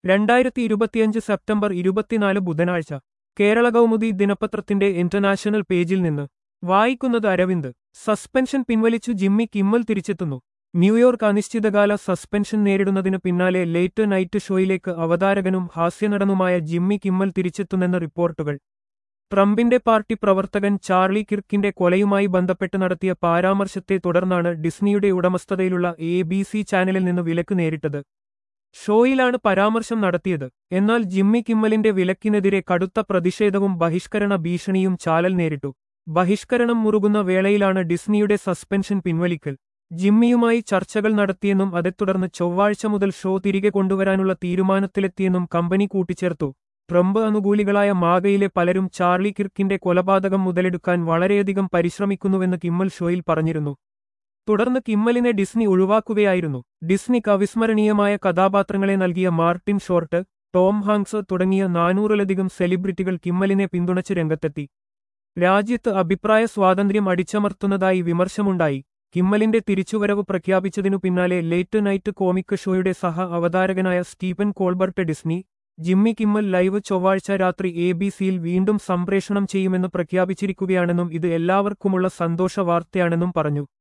രണ്ടായിരത്തി ഇരുപത്തിയഞ്ച് സെപ്റ്റംബർ ഇരുപത്തിനാല് ബുധനാഴ്ച കേരള കൗമുദി ദിനപത്രത്തിന്റെ ഇന്റർനാഷണൽ പേജിൽ നിന്ന് വായിക്കുന്നത് അരവിന്ദ് സസ്പെൻഷൻ പിൻവലിച്ചു ജിമ്മി കിമ്മൽ തിരിച്ചെത്തുന്നു ന്യൂയോർക്ക് അനിശ്ചിതകാല സസ്പെൻഷൻ നേരിടുന്നതിനു പിന്നാലെ ലേറ്റ് നൈറ്റ് ഷോയിലേക്ക് അവതാരകനും ഹാസ്യനടനുമായ ജിമ്മി കിമ്മൽ തിരിച്ചെത്തുന്നെന്ന റിപ്പോർട്ടുകൾ ട്രംപിന്റെ പാർട്ടി പ്രവർത്തകൻ ചാർലി കിർക്കിന്റെ കൊലയുമായി ബന്ധപ്പെട്ട് നടത്തിയ പരാമർശത്തെ തുടർന്നാണ് ഡിസ്നിയുടെ ഉടമസ്ഥതയിലുള്ള എ ബി സി ചാനലിൽ നിന്ന് വിലക്ക് നേരിട്ടത് ഷോയിലാണ് പരാമർശം നടത്തിയത് എന്നാൽ ജിമ്മി കിമ്മലിന്റെ വിലക്കിനെതിരെ കടുത്ത പ്രതിഷേധവും ബഹിഷ്കരണ ഭീഷണിയും ചാനൽ നേരിട്ടു ബഹിഷ്കരണം മുറുകുന്ന വേളയിലാണ് ഡിസ്നിയുടെ സസ്പെൻഷൻ പിൻവലിക്കൽ ജിമ്മിയുമായി ചർച്ചകൾ നടത്തിയെന്നും അതേ തുടർന്ന് ചൊവ്വാഴ്ച മുതൽ ഷോ തിരികെ കൊണ്ടുവരാനുള്ള തീരുമാനത്തിലെത്തിയെന്നും കമ്പനി കൂട്ടിച്ചേർത്തു ട്രംപ് അനുകൂലികളായ മാഗയിലെ പലരും ചാർലി കിർക്കിന്റെ കൊലപാതകം മുതലെടുക്കാൻ വളരെയധികം പരിശ്രമിക്കുന്നുവെന്ന് കിമ്മൽ ഷോയിൽ പറഞ്ഞിരുന്നു തുടർന്ന് കിമ്മലിനെ ഡിസ്നി ഒഴിവാക്കുകയായിരുന്നു ഡിസ്നിക്ക് അവിസ്മരണീയമായ കഥാപാത്രങ്ങളെ നൽകിയ മാർട്ടിൻ ഷോർട്ട് ടോം ഹാങ്സ് തുടങ്ങിയ നാനൂറിലധികം സെലിബ്രിറ്റികൾ കിമ്മലിനെ പിന്തുണച്ച് രംഗത്തെത്തി രാജ്യത്ത് അഭിപ്രായ സ്വാതന്ത്ര്യം അടിച്ചമർത്തുന്നതായി വിമർശമുണ്ടായി കിമ്മലിന്റെ തിരിച്ചുവരവ് പ്രഖ്യാപിച്ചതിനു പിന്നാലെ ലേറ്റ് നൈറ്റ് കോമിക് ഷോയുടെ സഹ അവതാരകനായ Stephen Colbert Disney Jimmy Kimmel live ചൊവ്വാഴ്ച രാത്രി എ ബി സിയിൽ വീണ്ടും സംപ്രേഷണം ചെയ്യുമെന്ന് പ്രഖ്യാപിച്ചിരിക്കുകയാണെന്നും ഇത് എല്ലാവർക്കുമുള്ള സന്തോഷ വാർത്തയാണെന്നും പറഞ്ഞു